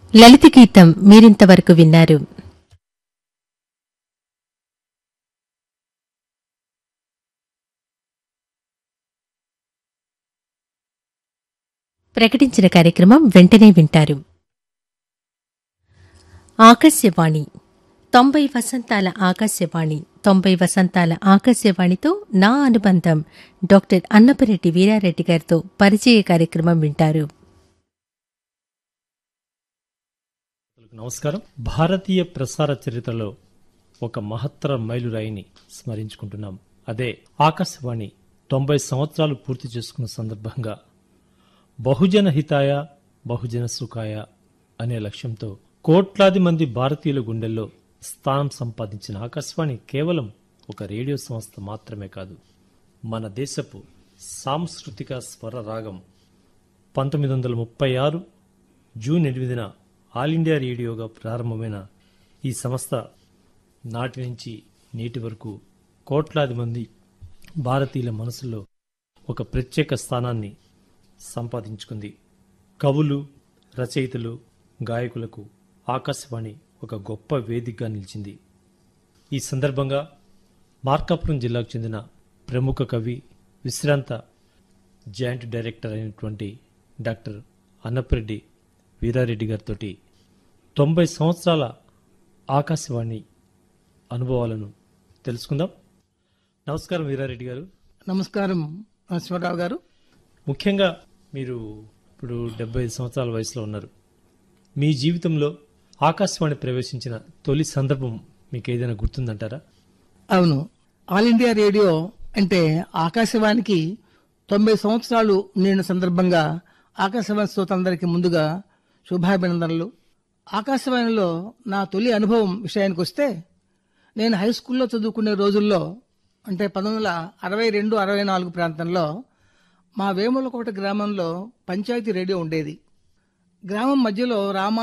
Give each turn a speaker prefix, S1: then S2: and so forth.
S1: లలిత గీతం మీరింతవరకు విన్నారు ప్రకటించిన కార్యక్రమం వెంటనే వింటారు ఆకాశవాణి తొంభై వసంతాల ఆకాశవాణి తొంభై వసంతాల ఆకాశవాణితో నా అనుబంధం డాక్టర్ అన్నపరెడ్డి వీరారెడ్డి గారితో పరిచయ కార్యక్రమం వింటారు
S2: నమస్కారం భారతీయ ప్రసార చరిత్రలో ఒక మహత్తర మైలురాయిని స్మరించుకుంటున్నాం అదే ఆకాశవాణి తొంభై సంవత్సరాలు పూర్తి చేసుకున్న సందర్భంగా బహుజన హితాయ బహుజన సుఖాయ అనే లక్ష్యంతో కోట్లాది మంది భారతీయుల గుండెల్లో స్థానం సంపాదించిన ఆకాశవాణి కేవలం ఒక రేడియో సంస్థ మాత్రమే కాదు మన దేశపు సాంస్కృతిక స్వర రాగం పంతొమ్మిది వందల ముప్పై ఆరు జూన్ ఎనిమిదిన ఆల్ ఇండియా రేడియోగా ప్రారంభమైన ఈ సంస్థ నాటి నుంచి నేటి వరకు కోట్లాది మంది భారతీయుల మనసుల్లో ఒక ప్రత్యేక స్థానాన్ని సంపాదించుకుంది కవులు రచయితలు గాయకులకు ఆకాశవాణి ఒక గొప్ప వేదికగా నిలిచింది ఈ సందర్భంగా మార్కాపురం జిల్లాకు చెందిన ప్రముఖ కవి విశ్రాంత జాయింట్ డైరెక్టర్ అయినటువంటి డాక్టర్ అన్నప్రెడ్డి వీరారెడ్డి గారితో తొంభై సంవత్సరాల ఆకాశవాణి అనుభవాలను తెలుసుకుందాం నమస్కారం వీరారెడ్డి గారు
S3: నమస్కారం ఈశ్వరరావు గారు
S2: ముఖ్యంగా మీరు ఇప్పుడు డెబ్బై ఐదు సంవత్సరాల వయసులో ఉన్నారు మీ జీవితంలో ఆకాశవాణి ప్రవేశించిన తొలి సందర్భం మీకు ఏదైనా గుర్తుందంటారా
S3: అవును ఆల్ ఇండియా రేడియో అంటే ఆకాశవాణికి తొంభై సంవత్సరాలు నిండిన సందర్భంగా ఆకాశవాణి శ్రోతలందరికీ ముందుగా శుభాభినందనలు ఆకాశవాణిలో నా తొలి అనుభవం విషయానికి వస్తే నేను హై స్కూల్లో చదువుకునే రోజుల్లో అంటే పంతొమ్మిది వందల అరవై రెండు అరవై నాలుగు ప్రాంతంలో మా వేములకోట గ్రామంలో పంచాయతీ రేడియో ఉండేది గ్రామం మధ్యలో రామ